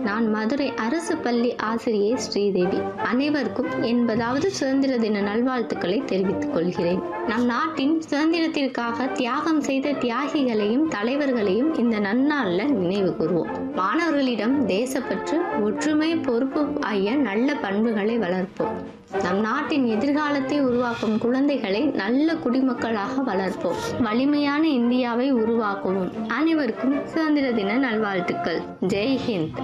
நான் மதுரை அரசு பள்ளி ஆசிரியை ஸ்ரீதேவி அனைவருக்கும் எண்பதாவது சுதந்திர தின நல்வாழ்த்துக்களை தெரிவித்துக் கொள்கிறேன் நம் நாட்டின் சுதந்திரத்திற்காக தியாகம் செய்த தியாகிகளையும் தலைவர்களையும் இந்த நன்னாள்ல நினைவு கூறுவோம் மாணவர்களிடம் தேசப்பற்று ஒற்றுமை பொறுப்பு ஆகிய நல்ல பண்புகளை வளர்ப்போம் நம் நாட்டின் எதிர்காலத்தை உருவாக்கும் குழந்தைகளை நல்ல குடிமக்களாக வளர்ப்போம் வலிமையான இந்தியாவை உருவாக்குவோம் அனைவருக்கும் சுதந்திர தின நல்வாழ்த்துக்கள் ஜெய் ஹிந்த்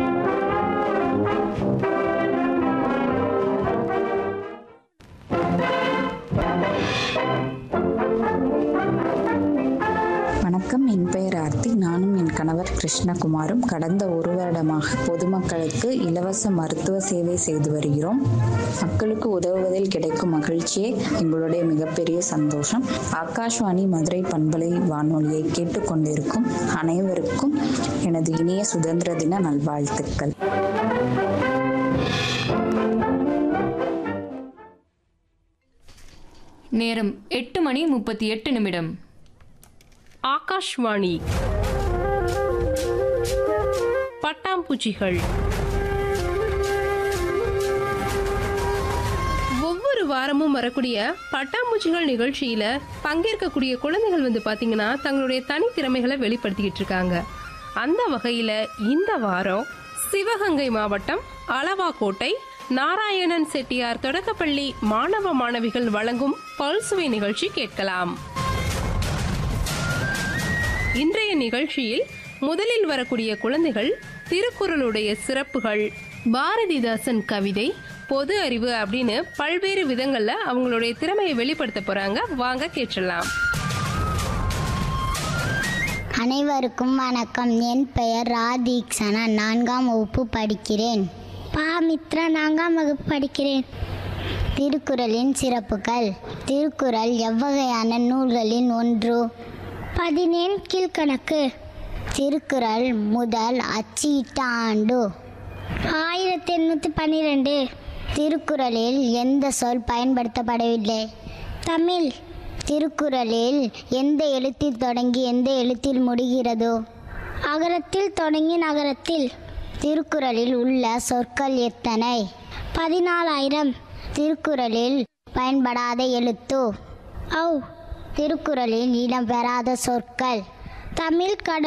வணக்கம் என் பெயர் ஆர்த்தி நானும் என் கணவர் கிருஷ்ணகுமாரும் கடந்த ஒரு வருடமாக பொதுமக்களுக்கு இலவச மருத்துவ சேவை செய்து வருகிறோம் மக்களுக்கு உதவுவதில் கிடைக்கும் மகிழ்ச்சியே எங்களுடைய மிகப்பெரிய சந்தோஷம் ஆகாஷ்வாணி மதுரை பண்பலை வானொலியை கேட்டுக்கொண்டிருக்கும் அனைவருக்கும் எனது இனிய சுதந்திர தின நல்வாழ்த்துக்கள் நேரம் எட்டு மணி முப்பத்தி எட்டு நிமிடம் ஆகாஷ்வாணி பட்டாம்பூச்சிகள் ஒவ்வொரு வாரமும் வரக்கூடிய பட்டாம்பூச்சிகள் நிகழ்ச்சியில பங்கேற்கக்கூடிய குழந்தைகள் வந்து பாத்தீங்கன்னா தங்களுடைய தனித்திறமைகளை வெளிப்படுத்திக்கிட்டு இருக்காங்க அந்த வகையில இந்த வாரம் சிவகங்கை மாவட்டம் அளவாக்கோட்டை நாராயணன் செட்டியார் தொடக்கப்பள்ளி மாணவ மாணவிகள் வழங்கும் பல்சுவை நிகழ்ச்சி கேட்கலாம் இன்றைய நிகழ்ச்சியில் முதலில் வரக்கூடிய குழந்தைகள் திருக்குறளுடைய சிறப்புகள் பாரதிதாசன் கவிதை பொது அறிவு அப்படின்னு பல்வேறு விதங்கள்ல அவங்களுடைய திறமையை வெளிப்படுத்த போறாங்க வாங்க கேட்டலாம் அனைவருக்கும் வணக்கம் என் பெயர் ராதீக்ஷனா நான்காம் வகுப்பு படிக்கிறேன் பா மித்ரா நான்காம் வகுப்பு படிக்கிறேன் திருக்குறளின் சிறப்புகள் திருக்குறள் எவ்வகையான நூல்களின் ஒன்று பதினேழு கீழ்கணக்கு திருக்குறள் முதல் அச்சிட்ட ஆண்டு ஆயிரத்தி எண்ணூற்றி பன்னிரெண்டு திருக்குறளில் எந்த சொல் பயன்படுத்தப்படவில்லை தமிழ் திருக்குறளில் எந்த எழுத்தில் தொடங்கி எந்த எழுத்தில் முடிகிறதோ அகரத்தில் தொடங்கி நகரத்தில் திருக்குறளில் உள்ள சொற்கள் எத்தனை பதினாலாயிரம் திருக்குறளில் பயன்படாத எழுத்து ஔ திருக்குறளில் இடம்பெறாத சொற்கள் தமிழ் கட